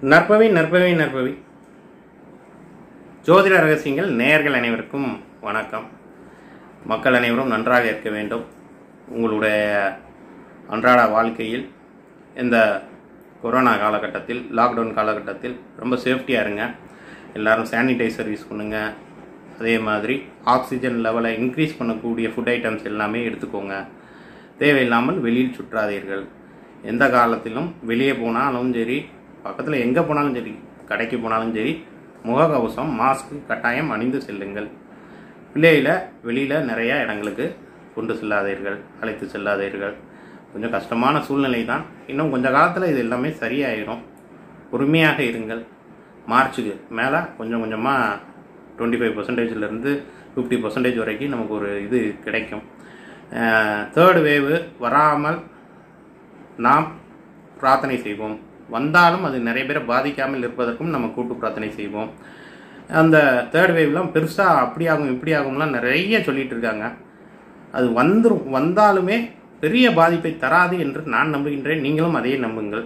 நற்பவி நற்பவி நற்பவி ஜோதிட ரகசியங்கள் நேயர்கள் அனைவருக்கும் வணக்கம் மக்கள் அனைவரும் நன்றாக இருக்க வேண்டும் உங்களுடைய அன்றாட வாழ்க்கையில் இந்த கொரோனா காலகட்டத்தில் லாக்டவுன் காலகட்டத்தில் ரொம்ப சேஃப்டியாக இருங்க எல்லாரும் சானிடைசர் யூஸ் பண்ணுங்க அதே மாதிரி ஆக்சிஜன் லெவலை இன்க்ரீஸ் பண்ணக்கூடிய ஃபுட் ஐட்டம்ஸ் எல்லாமே எடுத்துக்கோங்க தேவையில்லாமல் வெளியில் சுற்றாதீர்கள் எந்த காலத்திலும் வெளியே போனாலும் சரி பக்கத்தில் எங்கே போனாலும் சரி கடைக்கு போனாலும் சரி முகக்கவசம் மாஸ்க் கட்டாயம் அணிந்து செல்லுங்கள் பிள்ளைகளை வெளியில் நிறைய இடங்களுக்கு கொண்டு செல்லாதீர்கள் அழைத்து செல்லாதீர்கள் கொஞ்சம் கஷ்டமான சூழ்நிலை தான் இன்னும் கொஞ்ச காலத்தில் இது எல்லாமே சரியாயிரும் பொறுமையாக இருங்கள் மார்ச்சுக்கு மேலே கொஞ்சம் கொஞ்சமாக டுவெண்ட்டி ஃபைவ் பர்சன்டேஜ்லேருந்து ஃபிஃப்டி பர்சன்டேஜ் வரைக்கும் நமக்கு ஒரு இது கிடைக்கும் தேர்டு வேவு வராமல் நாம் பிரார்த்தனை செய்வோம் வந்தாலும் அது நிறைய பேரை பாதிக்காமல் இருப்பதற்கும் நம்ம கூட்டு பிரார்த்தனை செய்வோம் அந்த தேர்ட் வேவ்லாம் பெருசாக அப்படி ஆகும் இப்படி ஆகும்லாம் நிறைய சொல்லிட்டு இருக்காங்க அது வந்துரும் வந்தாலுமே பெரிய பாதிப்பை தராது என்று நான் நம்புகின்றேன் நீங்களும் அதையே நம்புங்கள்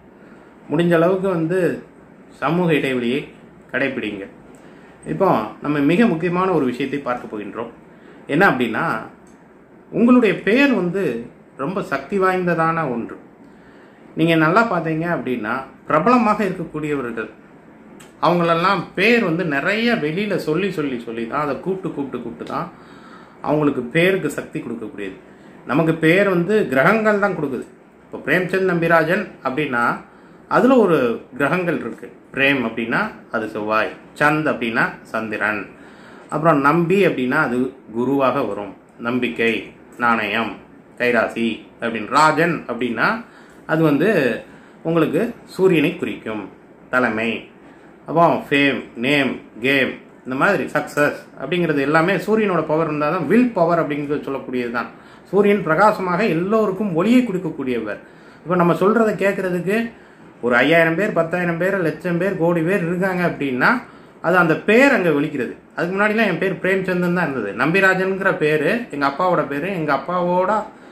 முடிஞ்ச அளவுக்கு வந்து சமூக இடைவெளியை கடைபிடிங்க இப்போ நம்ம மிக முக்கியமான ஒரு விஷயத்தை பார்க்க போகின்றோம் என்ன அப்படின்னா உங்களுடைய பெயர் வந்து ரொம்ப சக்தி வாய்ந்ததான ஒன்று நீங்கள் நல்லா பார்த்தீங்க அப்படின்னா பிரபலமாக இருக்கக்கூடியவர்கள் அவங்களெல்லாம் பேர் வந்து நிறைய வெளியில் சொல்லி சொல்லி சொல்லி தான் அதை கூப்பிட்டு கூப்பிட்டு கூப்பிட்டு தான் அவங்களுக்கு பேருக்கு சக்தி கொடுக்கக்கூடியது நமக்கு பேர் வந்து கிரகங்கள் தான் கொடுக்குது இப்போ பிரேம்சந்த் நம்பிராஜன் அப்படின்னா அதில் ஒரு கிரகங்கள் இருக்கு பிரேம் அப்படின்னா அது செவ்வாய் சந்த் அப்படின்னா சந்திரன் அப்புறம் நம்பி அப்படின்னா அது குருவாக வரும் நம்பிக்கை நாணயம் கைராசி அப்படின்னு ராஜன் அப்படின்னா அது வந்து உங்களுக்கு சூரியனை குறிக்கும் தலைமை அப்போ ஃபேம் நேம் கேம் இந்த மாதிரி சக்சஸ் அப்படிங்கிறது எல்லாமே சூரியனோட பவர் இருந்தால் தான் வில் பவர் அப்படிங்கிறது சொல்லக்கூடியது தான் சூரியன் பிரகாசமாக எல்லோருக்கும் ஒளியை கொடுக்கக்கூடியவர் இப்போ நம்ம சொல்கிறத கேட்குறதுக்கு ஒரு ஐயாயிரம் பேர் பத்தாயிரம் பேர் லட்சம் பேர் கோடி பேர் இருக்காங்க அப்படின்னா அது அந்த பேர் அங்கே வெளிக்கிறது அதுக்கு முன்னாடிலாம் என் பேர் பிரேம்சந்தன் தான் இருந்தது நம்பிராஜனுங்கிற பேர் எங்கள் அப்பாவோட பேர் எங்கள் அப்பாவோட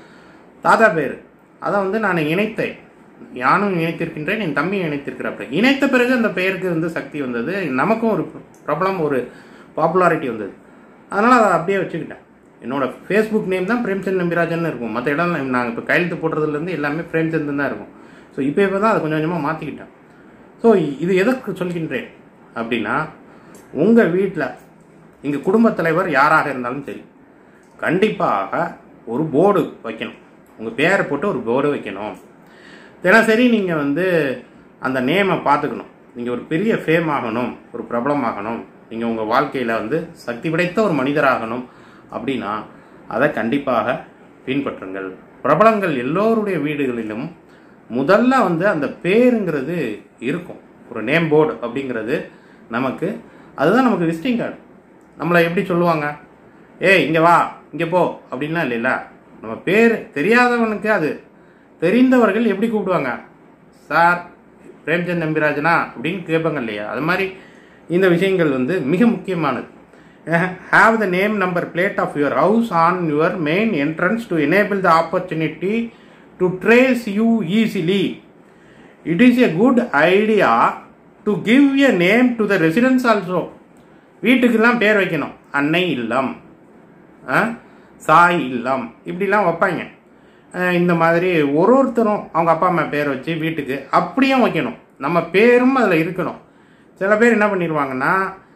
தாத்தா பேர் அதை வந்து நான் இணைத்தேன் யானும் இணைத்திருக்கின்றேன் என் தம்பியும் இணைத்திருக்கிறாப்ப இணைத்த பிறகு அந்த பெயருக்கு வந்து சக்தி வந்தது நமக்கும் ஒரு பிரபலம் ஒரு பாப்புலாரிட்டி வந்தது அதனால் அதை அப்படியே வச்சுக்கிட்டேன் என்னோட ஃபேஸ்புக் நேம் தான் பிரேம்சந்த் நம்பிராஜன் இருக்கும் மற்ற இடம் நாங்கள் இப்போ கையெழுத்து போடுறதுலேருந்து எல்லாமே பிரேம்சந்த் தான் இருக்கும் ஸோ இப்போ இப்போ தான் அதை கொஞ்சம் கொஞ்சமாக மாற்றிக்கிட்டேன் ஸோ இது எதற்கு சொல்கின்றேன் அப்படின்னா உங்கள் வீட்டில் எங்கள் குடும்பத் தலைவர் யாராக இருந்தாலும் சரி கண்டிப்பாக ஒரு போர்டு வைக்கணும் உங்கள் பேரை போட்டு ஒரு போர்டு வைக்கணும் தினசரி நீங்கள் வந்து அந்த நேமை பார்த்துக்கணும் நீங்கள் ஒரு பெரிய ஃபேம் ஆகணும் ஒரு பிரபலம் ஆகணும் நீங்கள் உங்கள் வாழ்க்கையில் வந்து சக்தி படைத்த ஒரு மனிதராகணும் அப்படின்னா அதை கண்டிப்பாக பின்பற்றுங்கள் பிரபலங்கள் எல்லோருடைய வீடுகளிலும் முதல்ல வந்து அந்த பேருங்கிறது இருக்கும் ஒரு நேம் போர்டு அப்படிங்கிறது நமக்கு அதுதான் நமக்கு விசிட்டிங் கார்டு நம்மளை எப்படி சொல்லுவாங்க ஏய் இங்கே வா இங்கே போ அப்படின்லாம் இல்லைல்ல நம்ம பேர் தெரியாதவனுக்கு அது தெரிந்தவர்கள் எப்படி கூப்பிடுவாங்க சார் பிரேம்சந்த் நம்பிராஜனா அப்படின்னு கேட்பாங்க இல்லையா அது மாதிரி இந்த விஷயங்கள் வந்து மிக முக்கியமானது have the name number plate of your house on your main entrance to enable the opportunity to trace you easily it is a good idea to give a name to the residence also வீட்டுக்கெல்லாம் பேர் வைக்கணும் அன்னை இல்லம் சாய் இல்லம் இப்படிலாம் வைப்பாங்க இந்த மாதிரி ஒரு ஒருத்தரும் அவங்க அப்பா அம்மா பேர் வச்சு வீட்டுக்கு அப்படியும் வைக்கணும் நம்ம பேரும் அதில் இருக்கணும் சில பேர் என்ன பண்ணிடுவாங்கன்னா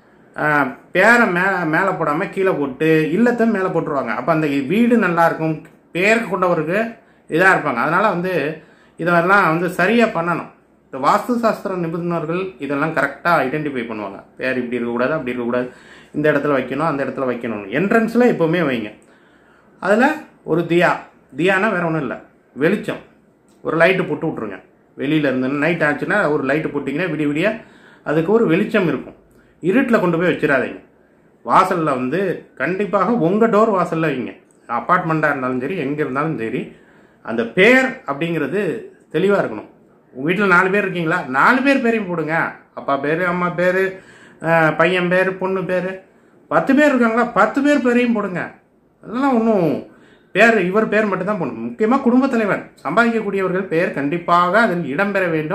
பேரை மே மேலே போடாமல் கீழே போட்டு இல்லத்தை மேலே போட்டுருவாங்க அப்போ அந்த வீடு நல்லா இருக்கும் பேருக்கு கொண்டவருக்கு இதாக இருப்பாங்க அதனால் வந்து இதெல்லாம் வந்து சரியாக பண்ணணும் இந்த வாஸ்து சாஸ்திர நிபுணர்கள் இதெல்லாம் கரெக்டாக ஐடென்டிஃபை பண்ணுவாங்க பேர் இப்படி இருக்கக்கூடாது அப்படி இருக்கக்கூடாது இந்த இடத்துல வைக்கணும் அந்த இடத்துல வைக்கணும் என்ட்ரன்ஸில் எப்போவுமே வைங்க அதில் ஒரு தியா தியானா வேற ஒன்றும் இல்லை வெளிச்சம் ஒரு லைட்டு போட்டு விட்ருங்க வெளியில் இருந்து நைட் ஆச்சுன்னா ஒரு லைட்டு போட்டிங்கன்னா விடிய விடிய அதுக்கு ஒரு வெளிச்சம் இருக்கும் இருட்டில் கொண்டு போய் வச்சிடாதீங்க வாசலில் வந்து கண்டிப்பாக உங்கள் டோர் வாசலில் வைங்க அப்பார்ட்மெண்ட்டாக இருந்தாலும் சரி எங்கே இருந்தாலும் சரி அந்த பேர் அப்படிங்கிறது தெளிவாக இருக்கணும் உங்கள் வீட்டில் நாலு பேர் இருக்கீங்களா நாலு பேர் பேரையும் போடுங்க அப்பா பேர் அம்மா பேர் பையன் பேர் பொண்ணு பேர் பத்து பேர் இருக்காங்களா பத்து பேர் பேரையும் போடுங்க அதெல்லாம் ஒன்றும் பேர் இவர் பேர் மட்டும்தான் போடணும் முக்கியமாக குடும்பத் தலைவர் சம்பாதிக்கக்கூடியவர்கள் பெயர் கண்டிப்பாக அதில் இடம்பெற வேண்டும்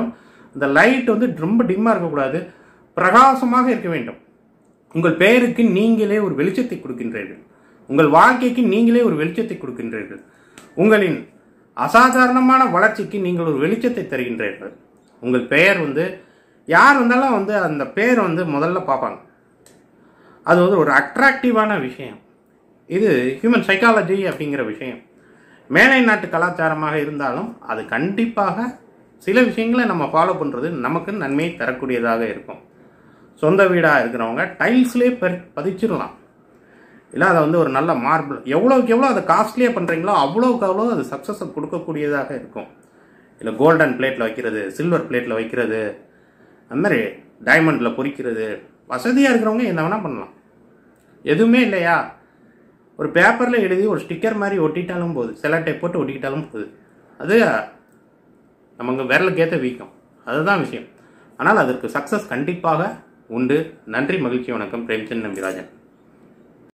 அந்த லைட் வந்து ரொம்ப டிம்மாக இருக்கக்கூடாது பிரகாசமாக இருக்க வேண்டும் உங்கள் பெயருக்கு நீங்களே ஒரு வெளிச்சத்தை கொடுக்கின்றீர்கள் உங்கள் வாழ்க்கைக்கு நீங்களே ஒரு வெளிச்சத்தை கொடுக்கின்றீர்கள் உங்களின் அசாதாரணமான வளர்ச்சிக்கு நீங்கள் ஒரு வெளிச்சத்தை தருகின்றீர்கள் உங்கள் பெயர் வந்து யார் வந்தாலும் வந்து அந்த பெயர் வந்து முதல்ல பார்ப்பாங்க அது வந்து ஒரு அட்ராக்டிவான விஷயம் இது ஹியூமன் சைக்காலஜி அப்படிங்கிற விஷயம் மேலை நாட்டு கலாச்சாரமாக இருந்தாலும் அது கண்டிப்பாக சில விஷயங்களை நம்ம ஃபாலோ பண்ணுறது நமக்கு நன்மையை தரக்கூடியதாக இருக்கும் சொந்த வீடாக இருக்கிறவங்க டைல்ஸ்லேயே பெ பதிச்சிடலாம் இல்லை அதை வந்து ஒரு நல்ல மார்பிள் எவ்வளோக்கு எவ்வளோ அதை காஸ்ட்லியாக பண்ணுறீங்களோ அவ்வளோக்கு அவ்வளோ அது சக்ஸஸை கொடுக்கக்கூடியதாக இருக்கும் இல்லை கோல்டன் பிளேட்டில் வைக்கிறது சில்வர் பிளேட்டில் வைக்கிறது அந்த மாதிரி டைமண்டில் பொறிக்கிறது வசதியாக இருக்கிறவங்க என்ன வேணால் பண்ணலாம் எதுவுமே இல்லையா ஒரு பேப்பரில் எழுதி ஒரு ஸ்டிக்கர் மாதிரி ஒட்டிட்டாலும் போகுது செலட்டை போட்டு ஒட்டிக்கிட்டாலும் போகுது அது நமக்கு விரலுக்கேற்ற வீக்கம் அதுதான் விஷயம் ஆனால் அதற்கு சக்ஸஸ் கண்டிப்பாக உண்டு நன்றி மகிழ்ச்சி வணக்கம் பிரேம்சந்த் நம்பிராஜன்